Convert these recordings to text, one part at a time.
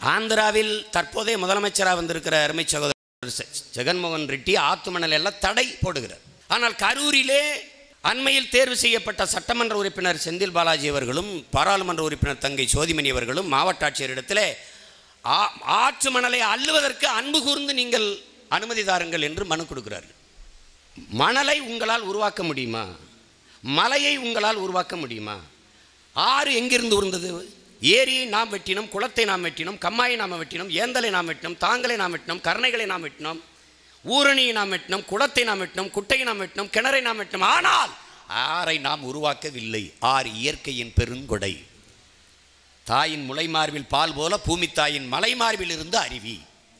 ஆந்திராவில் தற்போதைய முதலமைச்சராக வந்திருக்கிற அருமை சகோதரர் செ- ஜெகன்மோகன் ரெட்டி ஆத்துமணல் எல்லாம் தடை போடுகிறார் ஆனால் கரூரிலே அண்மையில் தேர்வு செய்யப்பட்ட சட்டமன்ற உறுப்பினர் செந்தில் பாலாஜி அவர்களும் பாராளுமன்ற உறுப்பினர் தங்கை சோதிமணி அவர்களும் மாவட்ட ஆட்சியரிடத்தில் ஆ- ஆற்று மணலை அள்ளுவதற்கு அன்பு கூர்ந்து நீங்கள் அனுமதி தாருங்கள் என்று மனு கொடுக்கிறார்கள் மணலை உங்களால் உருவாக்க முடியுமா மலையை உங்களால் உருவாக்க முடியுமா ஆறு எங்கிருந்து உருந்தது ஏரியை நாம் வெட்டினோம் குளத்தை நாம் வெட்டினோம் கம்மாயை நாம் வெட்டினோம் ஏந்தலை நாம் வெட்டினோம் தாங்கலை நாம் வெட்டினோம் கருணைகளை நாம் வெட்டினோம் ஊரணியை நாம் வெட்டினோம் குளத்தை நாம் வெட்டினோம் குட்டையை நாம் வெட்டினோம் கிணறை நாம் வெட்டினோம் ஆனால் ஆறை நாம் உருவாக்கவில்லை ஆறு இயற்கையின் பெருங்கொடை தாயின் முளைமார்பில் பால் போல பூமி தாயின் மலைமார்பில் இருந்து அருவி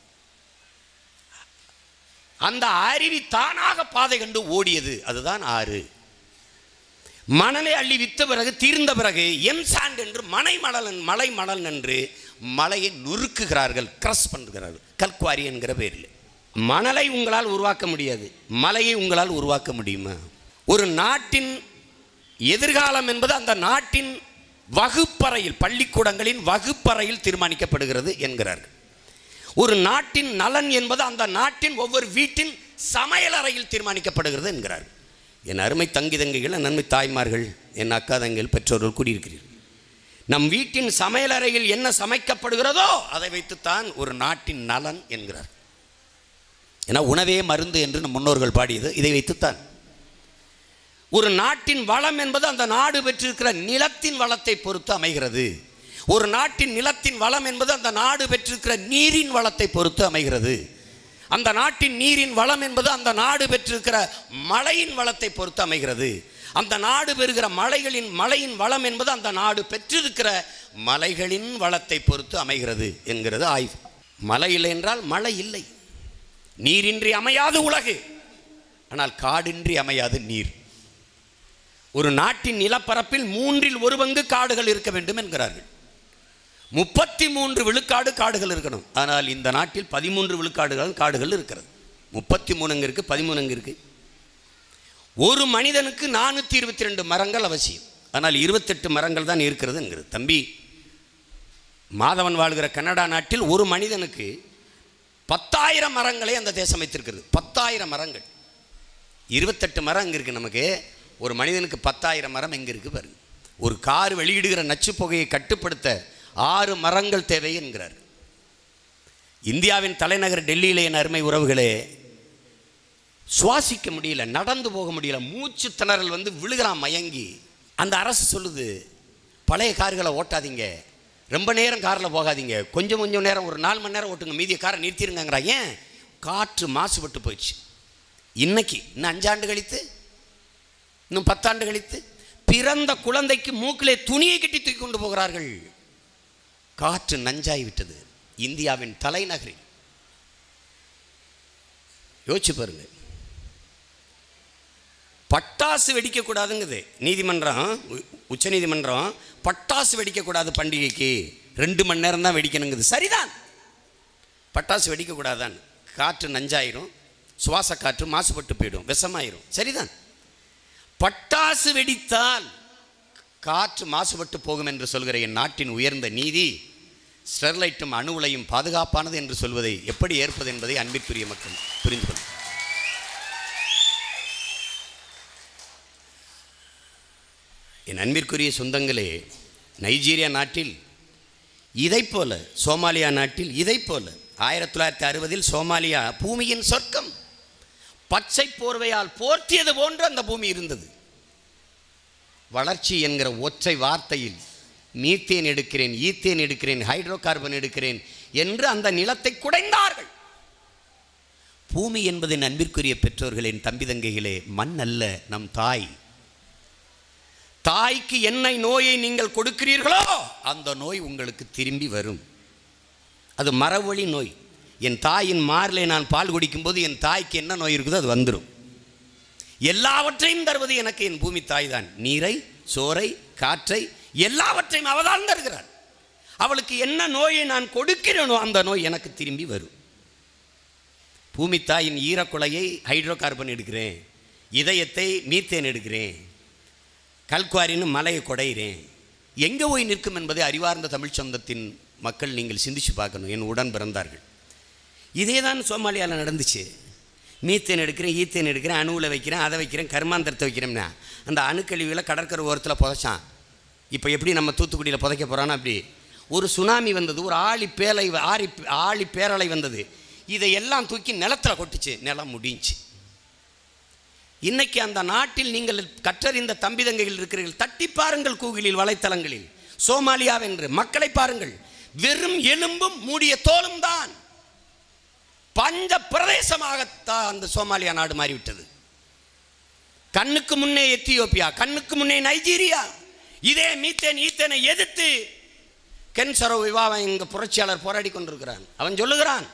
அந்த அருவி தானாக பாதை கண்டு ஓடியது அதுதான் ஆறு மணலை அள்ளி வித்த பிறகு தீர்ந்த பிறகு எம் சாண்ட் என்று மலை மணல் மலை மணல் என்று மலையை நொறுக்குகிறார்கள் கிரஸ் பண்ணுகிறார்கள் கல்குவாரி என்கிற பேரில் மணலை உங்களால் உருவாக்க முடியாது மலையை உங்களால் உருவாக்க முடியுமா ஒரு நாட்டின் எதிர்காலம் என்பது அந்த நாட்டின் வகுப்பறையில் பள்ளிக்கூடங்களின் வகுப்பறையில் தீர்மானிக்கப்படுகிறது என்கிறார்கள் ஒரு நாட்டின் நலன் என்பது அந்த நாட்டின் ஒவ்வொரு வீட்டின் சமையலறையில் தீர்மானிக்கப்படுகிறது என்கிறார்கள் என் அருமை தங்கி தங்கைகள் என் அருமை தாய்மார்கள் என் அக்கா தங்கைகள் பெற்றோர்கள் கூடியிருக்கிறீர்கள் நம் வீட்டின் சமையலறையில் என்ன சமைக்கப்படுகிறதோ அதை வைத்துத்தான் ஒரு நாட்டின் நலன் என்கிறார் ஏன்னா உணவே மருந்து என்று நம் முன்னோர்கள் பாடியது இதை வைத்துத்தான் ஒரு நாட்டின் வளம் என்பது அந்த நாடு பெற்றிருக்கிற நிலத்தின் வளத்தை பொறுத்து அமைகிறது ஒரு நாட்டின் நிலத்தின் வளம் என்பது அந்த நாடு பெற்றிருக்கிற நீரின் வளத்தை பொறுத்து அமைகிறது அந்த நாட்டின் நீரின் வளம் என்பது அந்த நாடு பெற்றிருக்கிற மழையின் வளத்தை பொறுத்து அமைகிறது அந்த நாடு பெறுகிற மலைகளின் மலையின் வளம் என்பது அந்த நாடு பெற்றிருக்கிற மலைகளின் வளத்தை பொறுத்து அமைகிறது என்கிறது ஆய்வு மழை இல்லை என்றால் மழை இல்லை நீரின்றி அமையாது உலகு ஆனால் காடின்றி அமையாது நீர் ஒரு நாட்டின் நிலப்பரப்பில் மூன்றில் ஒரு பங்கு காடுகள் இருக்க வேண்டும் என்கிறார்கள் முப்பத்தி மூன்று விழுக்காடு காடுகள் இருக்கணும் ஆனால் இந்த நாட்டில் பதிமூன்று விழுக்காடுகள் காடுகள் இருக்கிறது முப்பத்தி மூணு அங்கே இருக்குது பதிமூணு அங்கே இருக்குது ஒரு மனிதனுக்கு நானூற்றி இருபத்தி ரெண்டு மரங்கள் அவசியம் ஆனால் இருபத்தெட்டு மரங்கள் தான் இருக்கிறதுங்கிறது தம்பி மாதவன் வாழ்கிற கனடா நாட்டில் ஒரு மனிதனுக்கு பத்தாயிரம் மரங்களை அந்த தேசம் வைத்திருக்கிறது பத்தாயிரம் மரங்கள் இருபத்தெட்டு மரம் அங்கே இருக்குது நமக்கு ஒரு மனிதனுக்கு பத்தாயிரம் மரம் எங்கே இருக்குது பாருங்க ஒரு கார் வெளியிடுகிற நச்சு புகையை கட்டுப்படுத்த ஆறு மரங்கள் தேவை என்கிறார் இந்தியாவின் தலைநகர் டெல்லியிலே என் அருமை உறவுகளே சுவாசிக்க முடியல நடந்து போக முடியல மூச்சு திணறல் வந்து விழுகிறான் மயங்கி அந்த அரசு சொல்லுது பழைய கார்களை ஓட்டாதீங்க ரொம்ப நேரம் காரில் போகாதீங்க கொஞ்சம் கொஞ்சம் நேரம் ஒரு நாலு மணி நேரம் ஓட்டுங்க மீதிய காரை நிறுத்திருங்கிறா ஏன் காற்று மாசுபட்டு போயிடுச்சு இன்னைக்கு இன்னும் அஞ்சாண்டு கழித்து இன்னும் பத்தாண்டு கழித்து பிறந்த குழந்தைக்கு மூக்கிலே துணியை கட்டி தூக்கி கொண்டு போகிறார்கள் காற்று நஞ்சாய் விட்டது இந்தியாவின் தலைநகரில் யோசிச்சு பாருங்க பட்டாசு வெடிக்கக்கூடாதுங்குது நீதிமன்றம் உ- உச்சநீதிமன்றம் பட்டாசு வெடிக்கக்கூடாது பண்டிகைக்கு ரெண்டு மணி நேரம் தான் வெடிக்கணுங்குது சரிதான் பட்டாசு வெடிக்கக்கூடாதான் காற்று நஞ்சாயிரும் சுவாச காற்று மாசுபட்டு போயிடும் விஷமாயிரும் சரிதான் பட்டாசு வெடித்தால் காற்று மாசுபட்டு போகும் என்று சொல்கிற என் நாட்டின் உயர்ந்த நீதி ஸ்டெர்லைட்டும் அணு உலையும் பாதுகாப்பானது என்று சொல்வதை எப்படி ஏற்பது என்பதை அன்பிற்குரிய மக்கள் புரிந்து கொள்ளும் என் அன்பிற்குரிய சொந்தங்களே நைஜீரியா நாட்டில் இதைப் போல சோமாலியா நாட்டில் இதைப் போல ஆயிரத்தி தொள்ளாயிரத்தி அறுபதில் சோமாலியா பூமியின் சொர்க்கம் பச்சை போர்வையால் போர்த்தியது போன்று அந்த பூமி இருந்தது வளர்ச்சி என்கிற ஒற்றை வார்த்தையில் மீத்தேன் எடுக்கிறேன் ஈத்தேன் எடுக்கிறேன் ஹைட்ரோ கார்பன் எடுக்கிறேன் என்று அந்த நிலத்தை குடைந்தார்கள் பூமி என்பதின் அன்பிற்குரிய பெற்றோர்களின் தம்பி தங்கைகளே மண் அல்ல நம் தாய் தாய்க்கு என்ன நோயை நீங்கள் கொடுக்கிறீர்களோ அந்த நோய் உங்களுக்கு திரும்பி வரும் அது மரவழி நோய் என் தாயின் மாரிலே நான் பால் குடிக்கும்போது என் தாய்க்கு என்ன நோய் இருக்குதோ அது வந்துடும் எல்லாவற்றையும் தருவது எனக்கு என் பூமி தாய் தான் நீரை சோறை காற்றை எல்லாவற்றையும் அவதான் தருகிறாள் அவளுக்கு என்ன நோயை நான் கொடுக்கிறேனோ அந்த நோய் எனக்கு திரும்பி வரும் பூமி தாயின் ஈரக்குலையை ஹைட்ரோ கார்பன் எடுக்கிறேன் இதயத்தை மீத்தேன் எடுக்கிறேன் கல்குவாரின்னு மலையை குடையிறேன் எங்கே போய் நிற்கும் என்பதை அறிவார்ந்த தமிழ் சொந்தத்தின் மக்கள் நீங்கள் சிந்திச்சு பார்க்கணும் என் உடன் பிறந்தார்கள் இதே தான் சோமாலியாவில் நடந்துச்சு மீத்தேன் எடுக்கிறேன் ஈத்தேன் எடுக்கிறேன் அணுவில் வைக்கிறேன் அதை வைக்கிறேன் கர்மாந்தரத்தை வைக்கிறேன்னா அந்த அணுக்கழிவுகளை கடற்கரை ஓரத்தில் புதைச்சான் இப்போ எப்படி நம்ம தூத்துக்குடியில் புதைக்க போகிறான்னா அப்படி ஒரு சுனாமி வந்தது ஒரு ஆழி பேலை ஆரி ஆழி பேரலை வந்தது இதை எல்லாம் தூக்கி நிலத்தில் கொட்டுச்சு நிலம் முடிஞ்சு இன்னைக்கு அந்த நாட்டில் நீங்கள் கற்றறிந்த தம்பிதங்கைகள் இருக்கிறீர்கள் தட்டி பாருங்கள் கூகுளில் வலைத்தளங்களில் சோமாலியாவென்று மக்களை பாருங்கள் வெறும் எலும்பும் மூடிய தோலும் தான் பஞ்ச பிரதேசமாகத்தான் அந்த சோமாலியா நாடு மாறிவிட்டது கண்ணுக்கு முன்னே எத்தியோப்பியா கண்ணுக்கு முன்னே நைஜீரியா இதே மீத்தேன் ஈத்தேனை எதிர்த்து கென்சரோ விவாவம் இங்க புரட்சியாளர் போராடி கொண்டிருக்கிறான் அவன் சொல்லுகிறான்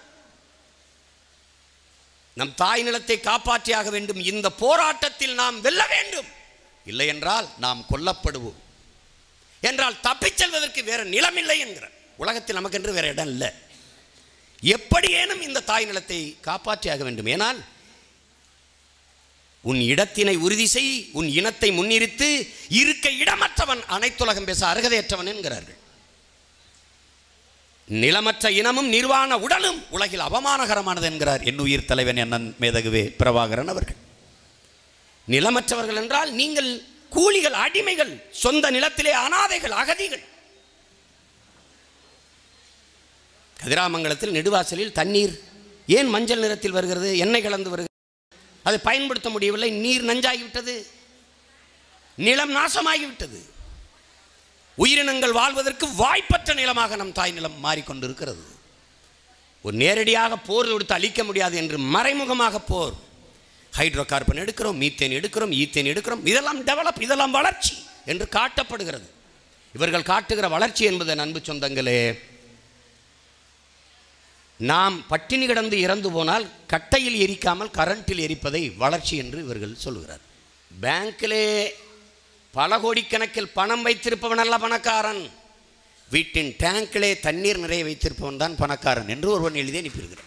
நம் தாய் நிலத்தை காப்பாற்றியாக வேண்டும் இந்த போராட்டத்தில் நாம் வெல்ல வேண்டும் இல்லை என்றால் நாம் கொல்லப்படுவோம் என்றால் தப்பிச் செல்வதற்கு வேற நிலம் இல்லை என்கிறார் உலகத்தில் நமக்கென்று வேற இடம் இல்லை எப்படியேனும் இந்த தாய் நிலத்தை காப்பாற்றியாக வேண்டும் ஏனால் உன் இடத்தினை உறுதி செய் உன் இனத்தை முன்னிறுத்து இருக்க இடமற்றவன் அனைத்துலகம் பேச அருகதையற்றவன் என்கிறார்கள் நிலமற்ற இனமும் நிர்வாண உடலும் உலகில் அவமானகரமானது என்கிறார் என் உயிர் தலைவன் என்னன் மேதகுவே பிரபாகரன் அவர்கள் நிலமற்றவர்கள் என்றால் நீங்கள் கூலிகள் அடிமைகள் சொந்த நிலத்திலே அனாதைகள் அகதிகள் கதிராமங்கலத்தில் நெடுவாசலில் தண்ணீர் ஏன் மஞ்சள் நிறத்தில் வருகிறது எண்ணெய் கலந்து வருகிறது அதை பயன்படுத்த முடியவில்லை நீர் நஞ்சாகிவிட்டது நிலம் நாசமாகிவிட்டது உயிரினங்கள் வாழ்வதற்கு வாய்ப்பற்ற நிலமாக நம் தாய் நிலம் மாறிக்கொண்டிருக்கிறது ஒரு நேரடியாக போர் கொடுத்து அழிக்க முடியாது என்று மறைமுகமாக போர் ஹைட்ரோ கார்பன் எடுக்கிறோம் மீத்தேன் எடுக்கிறோம் ஈத்தேன் எடுக்கிறோம் இதெல்லாம் டெவலப் இதெல்லாம் வளர்ச்சி என்று காட்டப்படுகிறது இவர்கள் காட்டுகிற வளர்ச்சி என்பது அன்பு சொந்தங்களே நாம் பட்டினி கிடந்து இறந்து போனால் கட்டையில் எரிக்காமல் கரண்டில் எரிப்பதை வளர்ச்சி என்று இவர்கள் சொல்கிறார் பேங்க்கிலே பல கோடிக்கணக்கில் பணம் வைத்திருப்பவன் அல்ல பணக்காரன் வீட்டின் டேங்கிலே தண்ணீர் நிறைய வைத்திருப்பவன் தான் பணக்காரன் என்று ஒருவன் எழுதி அனுப்பியிருக்கிறார்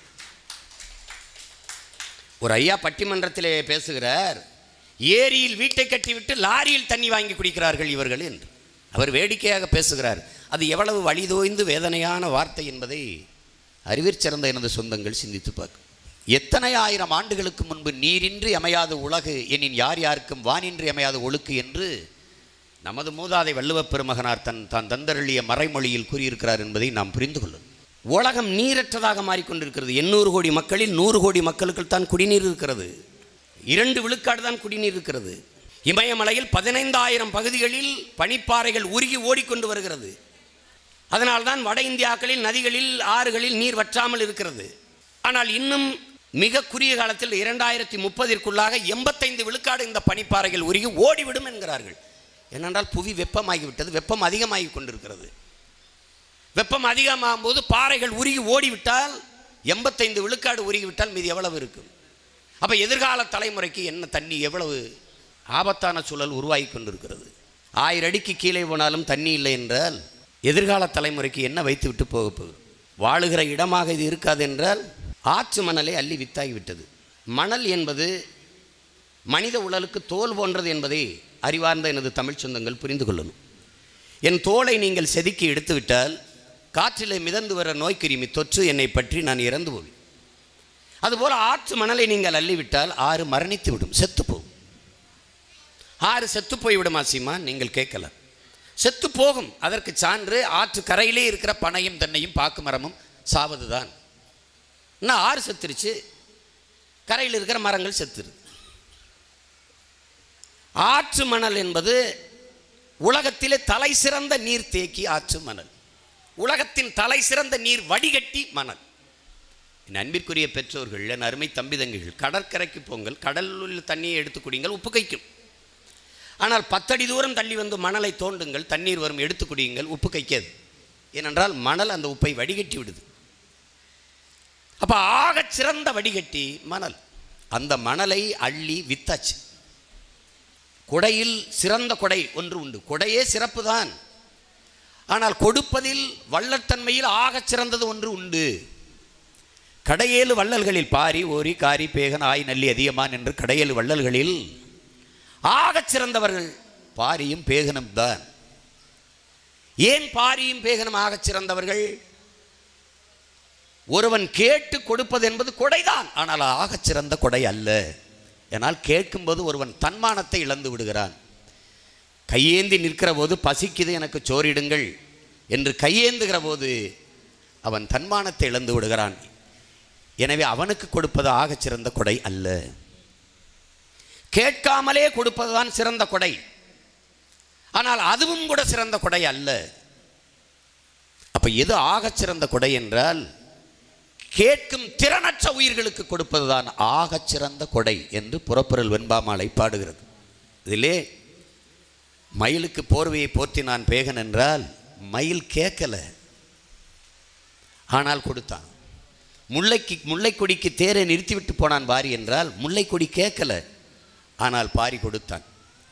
ஒரு ஐயா பட்டிமன்றத்திலே பேசுகிறார் ஏரியில் வீட்டை கட்டிவிட்டு லாரியில் தண்ணி வாங்கி குடிக்கிறார்கள் இவர்கள் என்று அவர் வேடிக்கையாக பேசுகிறார் அது எவ்வளவு வழிதோய்ந்து வேதனையான வார்த்தை என்பதை அறிவிற் எனது சொந்தங்கள் சிந்தித்து பார்க்கும் எத்தனை ஆயிரம் ஆண்டுகளுக்கு முன்பு நீரின்றி அமையாத உலகு எனின் யார் யாருக்கும் வானின்றி அமையாத ஒழுக்கு என்று நமது மூதாதை வள்ளுவப் பெருமகனார் தன் தான் தந்தருளிய மறைமொழியில் கூறியிருக்கிறார் என்பதை நாம் புரிந்து கொள்ளும் உலகம் நீரற்றதாக மாறிக்கொண்டிருக்கிறது எண்ணூறு கோடி மக்களில் நூறு கோடி மக்களுக்கு தான் குடிநீர் இருக்கிறது இரண்டு விழுக்காடு தான் குடிநீர் இருக்கிறது இமயமலையில் பதினைந்தாயிரம் பகுதிகளில் பனிப்பாறைகள் உருகி ஓடிக்கொண்டு வருகிறது அதனால்தான் வட இந்தியாக்களில் நதிகளில் ஆறுகளில் நீர் வற்றாமல் இருக்கிறது ஆனால் இன்னும் மிக குறுகிய காலத்தில் இரண்டாயிரத்தி முப்பதிற்குள்ளாக எண்பத்தைந்து விழுக்காடு இந்த பனிப்பாறைகள் உருகி ஓடிவிடும் என்கிறார்கள் ஏனென்றால் புவி வெப்பமாகிவிட்டது வெப்பம் அதிகமாகி கொண்டிருக்கிறது வெப்பம் அதிகமாகும் போது பாறைகள் உருகி ஓடிவிட்டால் எண்பத்தைந்து விழுக்காடு உருகிவிட்டால் மீது எவ்வளவு இருக்கும் அப்போ எதிர்கால தலைமுறைக்கு என்ன தண்ணி எவ்வளவு ஆபத்தான சூழல் உருவாகி கொண்டிருக்கிறது ஆயிரம் அடிக்கு கீழே போனாலும் தண்ணி இல்லை என்றால் எதிர்கால தலைமுறைக்கு என்ன வைத்து விட்டு போக போகுது வாழுகிற இடமாக இது இருக்காது என்றால் ஆற்று மணலை அள்ளி வித்தாகிவிட்டது மணல் என்பது மனித உடலுக்கு தோல் போன்றது என்பதை அறிவார்ந்த எனது தமிழ் சொந்தங்கள் புரிந்து கொள்ளணும் என் தோலை நீங்கள் செதுக்கி எடுத்துவிட்டால் காற்றிலே மிதந்து வர நோய்க்கிருமி தொற்று என்னை பற்றி நான் இறந்து போவேன் அதுபோல் ஆற்று மணலை நீங்கள் அள்ளிவிட்டால் ஆறு மரணித்து விடும் செத்து போகும் ஆறு செத்து போய்விடுமா சீமா நீங்கள் கேட்கலாம் செத்து போகும் அதற்கு சான்று ஆற்று கரையிலே இருக்கிற பனையும் தென்னையும் பாக்கு மரமும் சாவதுதான் இன்னும் ஆறு செத்துருச்சு கரையில் இருக்கிற மரங்கள் செத்துரு ஆற்று மணல் என்பது உலகத்திலே தலை சிறந்த நீர் தேக்கி ஆற்று மணல் உலகத்தின் தலை சிறந்த நீர் வடிகட்டி மணல் என் அன்பிற்குரிய பெற்றோர்கள் என் அருமை தம்பிதங்கைகள் கடற்கரைக்கு போங்கள் கடலில் தண்ணியை எடுத்து குடிங்கள் உப்பு கைக்கும் ஆனால் பத்தடி தூரம் தள்ளி வந்து மணலை தோண்டுங்கள் தண்ணீர் வரும் எடுத்து குடியுங்கள் உப்பு கைக்காது ஏனென்றால் மணல் அந்த உப்பை வடிகட்டி விடுது அப்போ ஆகச் சிறந்த வடிகட்டி மணல் அந்த மணலை அள்ளி வித்தாச்சு கொடையில் சிறந்த கொடை ஒன்று உண்டு கொடையே சிறப்பு தான் ஆனால் கொடுப்பதில் வள்ளத்தன்மையில் ஆகச் சிறந்தது ஒன்று உண்டு கடையேழு வள்ளல்களில் பாரி ஓரி காரி பேகன் ஆய் நல்லி அதிகமான் என்று கடையேழு வள்ளல்களில் ஆகச் சிறந்தவர்கள் பாரியும் பேகனும் தான் ஏன் பாரியும் பேகனும் ஆகச் சிறந்தவர்கள் ஒருவன் கேட்டு கொடுப்பது என்பது கொடைதான் ஆனால் ஆகச் சிறந்த கொடை அல்ல ஏனால் கேட்கும்போது ஒருவன் தன்மானத்தை இழந்து விடுகிறான் கையேந்தி நிற்கிற போது பசிக்குது எனக்கு சோறிடுங்கள் என்று கையேந்துகிற போது அவன் தன்மானத்தை இழந்து விடுகிறான் எனவே அவனுக்கு கொடுப்பது ஆகச் சிறந்த கொடை அல்ல கேட்காமலே கொடுப்பதுதான் சிறந்த கொடை ஆனால் அதுவும் கூட சிறந்த கொடை அல்ல அப்ப எது ஆகச் சிறந்த கொடை என்றால் கேட்கும் திறனற்ற உயிர்களுக்கு கொடுப்பதுதான் ஆகச் சிறந்த கொடை என்று புறப்பொருள் வெண்பாமாலை பாடுகிறது இதிலே மயிலுக்கு போர்வையை போர்த்தி நான் பேகன் என்றால் மயில் கேட்கல ஆனால் கொடுத்தான் முல்லைக்கு முல்லைக்கொடிக்கு தேரை நிறுத்திவிட்டு போனான் பாரி என்றால் முல்லைக்கொடி கேட்கல ஆனால் பாரி கொடுத்தான்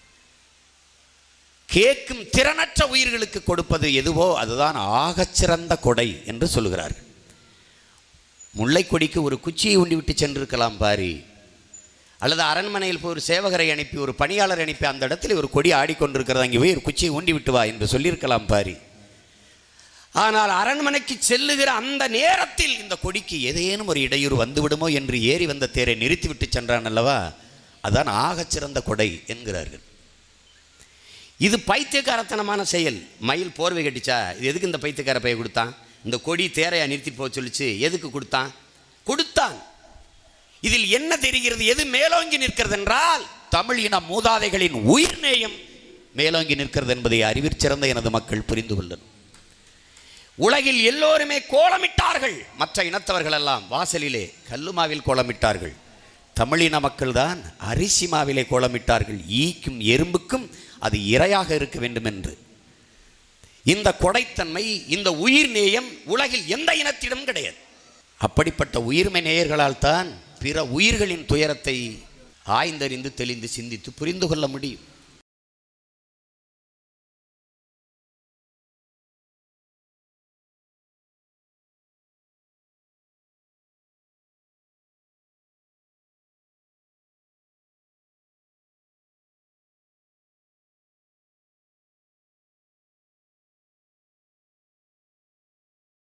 கேட்கும் திறனற்ற உயிர்களுக்கு கொடுப்பது எதுவோ அதுதான் ஆகச்சிறந்த கொடை என்று சொல்லுகிறார்கள் முல்லைக்கொடிக்கு ஒரு குச்சியை உண்டிவிட்டு சென்றிருக்கலாம் பாரி அல்லது அரண்மனையில் போய் ஒரு சேவகரை அனுப்பி ஒரு பணியாளரை அனுப்பி அந்த இடத்துல ஒரு கொடி ஆடிக்கொண்டிருக்கிறது அங்கே போய் ஒரு குச்சியை ஊண்டி விட்டு வா என்று சொல்லியிருக்கலாம் பாரி ஆனால் அரண்மனைக்கு செல்லுகிற அந்த நேரத்தில் இந்த கொடிக்கு ஏதேனும் ஒரு இடையூறு வந்துவிடுமோ என்று ஏறி வந்த தேரை நிறுத்திவிட்டு சென்றான் அல்லவா அதான் ஆகச்சிறந்த கொடை என்கிறார்கள் இது பைத்தியக்காரத்தனமான செயல் மயில் போர்வை கட்டிச்சா இது எதுக்கு இந்த பைத்தியக்கார பைய கொடுத்தான் இந்த கொடி தேரையா நிறுத்தி போக சொல்லிச்சு எதுக்கு கொடுத்தான் கொடுத்தான் இதில் என்ன தெரிகிறது எது மேலோங்கி நிற்கிறது என்றால் தமிழ் இன மூதாதைகளின் உயிர் நேயம் மேலோங்கி நிற்கிறது என்பதை அறிவிற் சிறந்த எனது மக்கள் புரிந்து கொள்ளணும் உலகில் எல்லோருமே கோலமிட்டார்கள் மற்ற இனத்தவர்கள் எல்லாம் வாசலிலே கல்லுமாவில் கோலமிட்டார்கள் தமிழின மக்கள் தான் அரிசி மாவிலே கோலமிட்டார்கள் ஈக்கும் எறும்புக்கும் அது இரையாக இருக்க வேண்டும் என்று இந்த கொடைத்தன்மை இந்த உயிர் நேயம் உலகில் எந்த இனத்திடம் கிடையாது அப்படிப்பட்ட உயிர்மை நேயர்களால் தான் பிற உயிர்களின் துயரத்தை ஆய்ந்தறிந்து தெளிந்து சிந்தித்து புரிந்து கொள்ள முடியும்